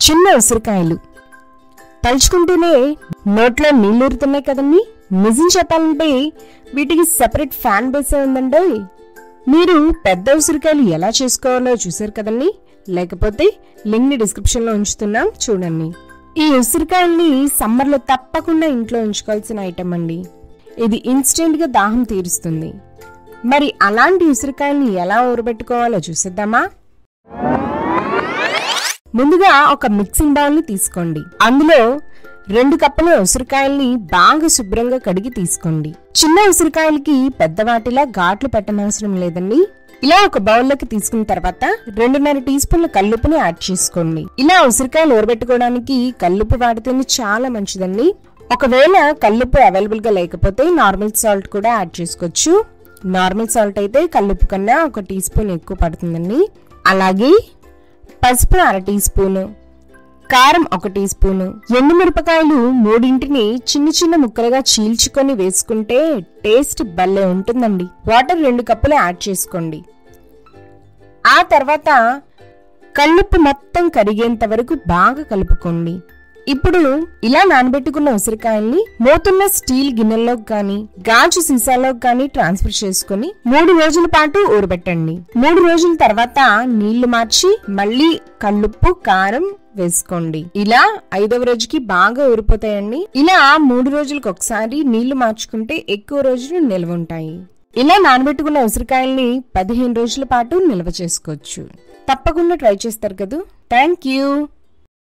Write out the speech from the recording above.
చిన్న ఉసిరికాయలు తలుచుకుంటూనే నోట్లో నీళ్ళూరుతున్నాయి కదండి నిజం చెప్పాలంటే వీటికి సెపరేట్ ఫ్యాన్ బేసే ఉందండోయ్ మీరు పెద్ద ఉసిరికాయలు ఎలా చేసుకోవాలో చూసారు కదండి లేకపోతే లింక్ ని డిస్క్రిప్షన్ లో ఉంచుతున్నాం చూడండి ఈ ఉసిరికాయల్ని సమ్మర్ లో తప్పకుండా ఇంట్లో ఉంచుకోవాల్సిన ఐటమ్ అండి ఇది ఇన్స్టెంట్ గా దాహం తీరుస్తుంది మరి అలాంటి ఉసిరికాయల్ని ఎలా ఊరబెట్టుకోవాలో చూసేద్దామా ముందుగా ఒక మిక్సింగ్ బౌల్ ని తీసుకోండి అందులో రెండు కప్పుల ఉసిరికాయల్ని బాగా శుభ్రంగా కడిగి తీసుకోండి చిన్న ఉసిరికాయలకి పెద్ద వాటిలా ఘాట్లు పెట్టనవసరం లేదండి ఇలా ఒక బౌల్లోకి తీసుకున్న తర్వాత రెండున్నర టీ స్పూన్ల కల్లుపుని యాడ్ చేసుకోండి ఇలా ఉసిరికాయలు ఊరబెట్టుకోవడానికి కల్లుపు వాడితేనే చాలా మంచిదండి ఒకవేళ కల్లుపు అవైలబుల్ గా లేకపోతే నార్మల్ సాల్ట్ కూడా యాడ్ చేసుకోవచ్చు నార్మల్ సాల్ట్ అయితే కల్లుపు కన్నా ఒక టీ స్పూన్ ఎక్కువ పడుతుందండి అలాగే పసుపు అర టీ స్పూను కారం ఒక టీ స్పూను ఎండుమిరపకాయలు మూడింటిని చిన్న చిన్న ముక్కలుగా చీల్చుకొని వేసుకుంటే టేస్ట్ భలే ఉంటుందండి వాటర్ రెండు కప్పులు యాడ్ చేసుకోండి ఆ తర్వాత కల్లుప్పు మొత్తం కరిగేంత వరకు బాగా కలుపుకోండి ఇప్పుడు ఇలా నానబెట్టుకున్న ఉసిరికాయల్ని మోతున్న స్టీల్ గిన్నెల్లోకి కానీ గాజు సీసాలోకి కానీ ట్రాన్స్ఫర్ చేసుకుని మూడు రోజుల పాటు ఊరబెట్టండి మూడు రోజుల తర్వాత నీళ్లు మార్చి మళ్ళీ కల్లుప్పు కారం వేసుకోండి ఇలా ఐదవ రోజుకి బాగా ఊరిపోతాయండి ఇలా మూడు రోజులకు ఒకసారి నీళ్లు మార్చుకుంటే ఎక్కువ రోజులు నిల్వ ఉంటాయి ఇలా నానబెట్టుకున్న ఉసిరికాయల్ని పదిహేను రోజుల పాటు నిల్వ చేసుకోవచ్చు తప్పకుండా ట్రై చేస్తారు కదా థ్యాంక్ యూ